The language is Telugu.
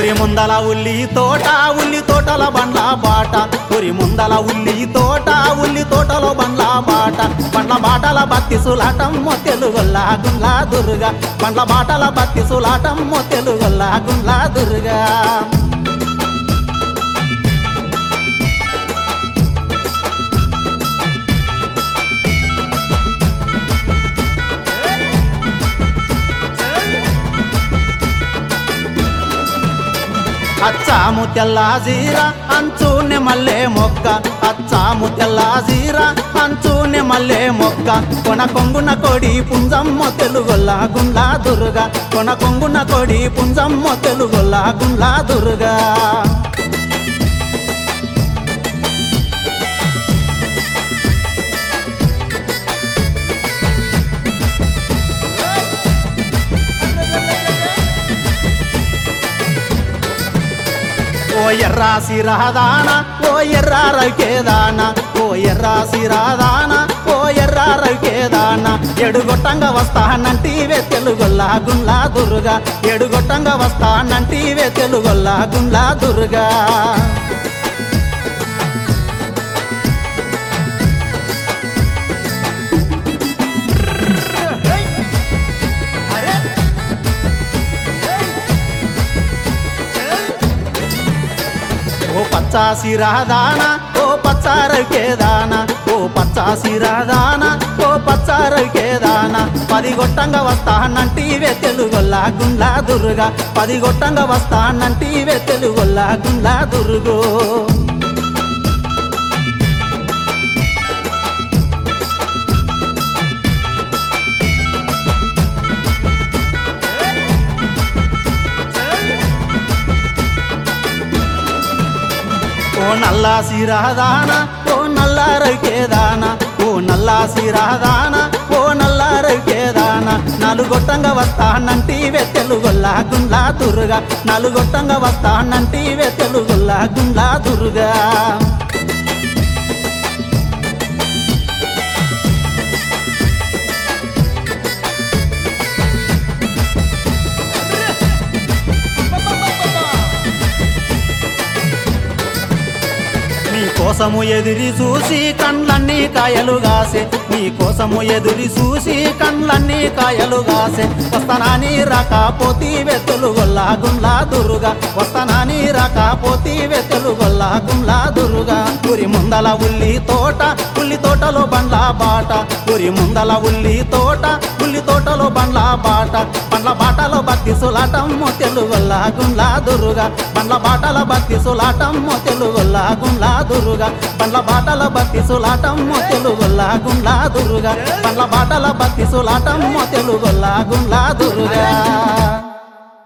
ఊరి ముందల ఉల్లి తోట ఉల్లి తోటల బండ్ల బాట ఊరి ముందల ఉల్లి తోట ఉల్లి తోటలో బండ్ల బాట బండ్ల బాటల బత్తి సులాటం తెలుగొల్లా గుండ్లా దుర్గా బండ్ల బాటల బత్తి సులాటం తెలుగొల్లా గుండ్లా దుర్గా అచ్చాము తెల్ల జీరా అంచుని మల్లె మొక్క అచ్చాము తెల్ల జీరా అంచుని మల్లె మొక్క కొన కొంగున కొడి పుంజమ్మ తెలుగొల్ల గుండ్లా దుర్గా కొన కొంగున కొడి పుంజమ్మ తెలుగొల్ల గుండ్లా దుర్గా ఓ ఎర్రా సిరాదాన ఓ ఎర్రా రవికేదాన ఓ ఎర్రా సిరాదాన ఓ ఎర్రా రవికేదాన ఎడుగొట్టంగా వస్తానంటీవే తెలుగొల్లా గుండ్లా దుర్గా ఎడుగొట్టంగా వస్తానంటీవే తెలుగొల్లా గుండ్లా దుర్గా ఓ పచ్చాసి రాదాన ఓ పచ్చారకేదాన ఓ పచ్చాసి రాదాన ఓ పచ్చారకేదాన పది గొట్టంగా వస్తానంటీవే తెలుగొల్లా గుండ్లా దుర్గా పది గొట్టంగా వస్తానంటీవే తెలుగొల్లా గుండ్లా దుర్గో ఓ నల్లా సిరాదాన ఓ నల్లా రవికేదాన ఓ నల్లా సిరాదాన ఓ నల్లా రవికేదాన నలుగొట్టంగా వస్తానంటీవే తెలుగొల్లా గుండ్లా దుర్గా నలుగొట్టంగా వస్తానంటీవే తెలుగొల్లా గుండ్లా దుర్గా నీ కోసము ఎదురి చూసి కండ్లన్నీ కాయలు గాసే నీ కోసము ఎదురి చూసి కండ్లన్నీ కాయలు గాసే వస్తానాని రాకపోతీ వెతులు గొల్లా గుండ్లా దుర్గా వస్తానాని రాకపోతీ వెతులు గొల్లా గుండ్లా దుర్గా ఊరి ముందల ఉల్లి తోట ఉల్లి తోటలో బండ్ల బాట ఊరి ముందల ఉల్లి తోట ఉల్లి తోటలో బండ్ల బాట బండ్ల బాటలో బత్తి సులాటం తెలుగొల్లా గుండ్లా దుర్గా బండ్ల బాటల బత్తి సులాటం తెలుగొల్లా గుండ్లా దుర్గా బండ్ల బాటల బత్తి సులాటం తెలుగొల్లా గుండ్లా దుర్గా బండ్ల బాటల బత్తి సులాటం తెలుగొల్లా గుండ్లా దుర్గా